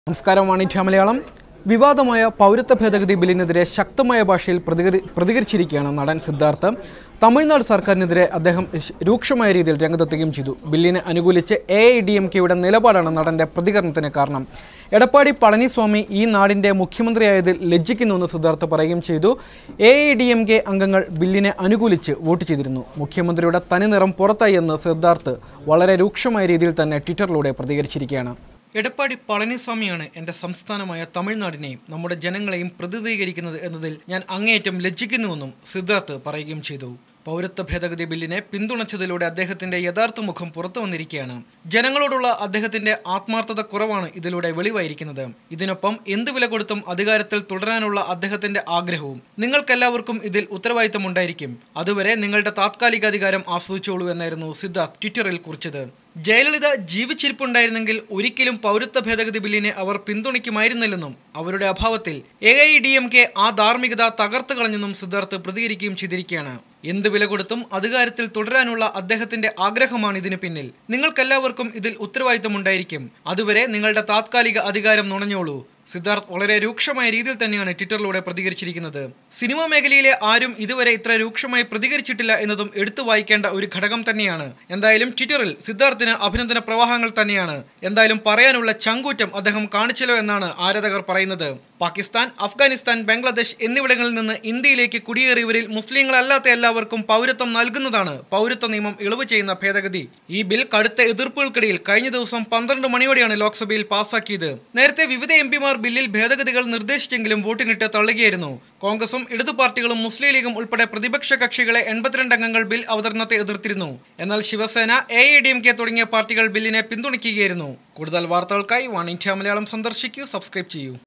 നമസ്കാരം വാണിജ്യ മലയാളം വിവാദമായ പൗരത്വ ഭേദഗതി ബില്ലിനെതിരെ ശക്തമായ ഭാഷയിൽ പ്രതികരി പ്രതികരിച്ചിരിക്കുകയാണ് നടൻ സിദ്ധാർത്ഥ് തമിഴ്നാട് സർക്കാരിനെതിരെ അദ്ദേഹം ശ്- രൂക്ഷമായ രീതിയിൽ രംഗത്തെത്തുകയും ചെയ്തു ബില്ലിനെ അനുകൂലിച്ച് എ ഐ ഡി എം കെയുടെ നിലപാടാണ് നടന്റെ പ്രതികരണത്തിന് കാരണം എടപ്പാടി പളനിസ്വാമി ഈ നാടിന്റെ മുഖ്യമന്ത്രിയായതിൽ ലജ്ജിക്കുന്നുവെന്ന് സിദ്ധാർത്ഥ് പറയുകയും ചെയ്തു A I D M K അംഗങ്ങൾ ബില്ലിനെ അനുകൂലിച്ച് വോട്ട് ചെയ്തിരുന്നു മുഖ്യമന്ത്രിയുടെ തനിനിറം പുറത്തായി എന്ന് സിദ്ധാർത്ഥ് വളരെ രൂക്ഷമായ രീതിയിൽ തന്നെ ട്വിറ്ററിലൂടെ പ്രതികരിച്ചിരിക്കുകയാണ് എടപ്പാടി പളനിസ്വാമിയാണ് എൻ്റെ സംസ്ഥാനമായ തമിഴ്നാടിനെയും നമ്മുടെ ജനങ്ങളെയും പ്രതിനിധീകരിക്കുന്നത് എന്നതിൽ ഞാൻ അങ്ങേയറ്റം ലജ്ജിക്കുന്നുവെന്നും സിദ്ധാർത്ഥ് പറയുകയും ചെയ്തു പൗരത്വ ഭേദഗതി ബില്ലിനെ പിന്തുണച്ചതിലൂടെ അദ്ദേഹത്തിന്റെ യഥാർത്ഥ മുഖം പുറത്തു വന്നിരിക്കുകയാണ് ജനങ്ങളോടുള്ള അദ്ദേഹത്തിന്റെ ആത്മാർത്ഥത കുറവാണ് ഇതിലൂടെ വെളിവായിരിക്കുന്നത് ഇതിനൊപ്പം എന്ത് വില കൊടുത്തും അധികാരത്തിൽ തുടരാനുള്ള അദ്ദേഹത്തിന്റെ ആഗ്രഹവും നിങ്ങൾക്കെല്ലാവർക്കും ഇതിൽ ഉത്തരവാദിത്തമുണ്ടായിരിക്കും അതുവരെ നിങ്ങളുടെ താത്കാലിക അധികാരം ആസ്വദിച്ചോളൂ എന്നായിരുന്നു സിദ്ധാർത്ഥ് ട്വിറ്ററിൽ കുറിച്ചത് ജയലളിത ജീവിച്ചിരിപ്പുണ്ടായിരുന്നെങ്കിൽ ഒരിക്കലും പൗരത്വ ഭേദഗതി ബില്ലിനെ അവർ പിന്തുണയ്ക്കുമായിരുന്നില്ലെന്നും അവരുടെ അഭാവത്തിൽ A I D M K ആ ധാർമ്മികത തകർത്തു കളഞ്ഞെന്നും സിദ്ധാർത്ഥ് പ്രതികരിക്കുകയും ചെയ്തിരിക്കുകയാണ് എന്ത് വില കൊടുത്തും അധികാരത്തിൽ തുടരാനുള്ള അദ്ദേഹത്തിന്റെ ആഗ്രഹമാണ് ഇതിന് പിന്നിൽ നിങ്ങൾക്കെല്ലാവർക്കും ഇതിൽ ഉത്തരവാദിത്തമുണ്ടായിരിക്കും അതുവരെ നിങ്ങളുടെ താത്കാലിക അധികാരം നുണഞ്ഞോളൂ സിദ്ധാർത്ഥ് വളരെ രൂക്ഷമായ രീതിയിൽ തന്നെയാണ് ട്വിറ്ററിലൂടെ പ്രതികരിച്ചിരിക്കുന്നത് സിനിമാ മേഖലയിലെ ആരും ഇതുവരെ ഇത്ര രൂക്ഷമായി പ്രതികരിച്ചിട്ടില്ല എന്നതും എടുത്തു വായിക്കേണ്ട ഒരു ഘടകം തന്നെയാണ് എന്തായാലും ട്വിറ്ററിൽ സിദ്ധാർത്ഥിന് അഭിനന്ദന പ്രവാഹങ്ങൾ തന്നെയാണ് എന്തായാലും പറയാനുള്ള ചങ്കൂറ്റം അദ്ദേഹം കാണിച്ചല്ലോ എന്നാണ് ആരാധകർ പറയുന്നത് പാകിസ്ഥാൻ അഫ്ഗാനിസ്ഥാൻ ബംഗ്ലാദേശ് എന്നിവിടങ്ങളിൽ നിന്ന് ഇന്ത്യയിലേക്ക് കുടിയേറിയവരിൽ മുസ്ലിങ്ങളല്ലാത്ത എല്ലാവർക്കും പൗരത്വം നൽകുന്നതാണ് പൗരത്വ നിയമം ഇളവ് ചെയ്യുന്ന ഭേദഗതി ഈ ബിൽ കടുത്ത എതിർപ്പുകൾക്കിടയിൽ കഴിഞ്ഞ ദിവസം പന്ത്രണ്ട് മണിയോടെയാണ് ലോക്സഭയിൽ പാസാക്കിയത് നേരത്തെ വിവിധ എം പിമാർ ബില്ലിൽ ഭേദഗതികൾ നിർദ്ദേശിച്ചെങ്കിലും വോട്ടിനിട്ട് തള്ളുകയായിരുന്നു കോൺഗ്രസും ഇടതു പാർട്ടികളും മുസ്ലിം ലീഗും ഉൾപ്പെടെ പ്രതിപക്ഷ കക്ഷികളെ എൺപത്തിരണ്ട് അംഗങ്ങൾ ബിൽ അവതരണത്തെ എതിർത്തിരുന്നു എന്നാൽ Shiv Sena A I D M K തുടങ്ങിയ പാർട്ടികൾ ബില്ലിനെ പിന്തുണയ്ക്കുകയായിരുന്നു കൂടുതൽ വാർത്തകൾക്കായി വൺ ഇന്ത്യ മലയാളം സന്ദർശിക്കൂ സബ്സ്ക്രൈബ് ചെയ്യൂ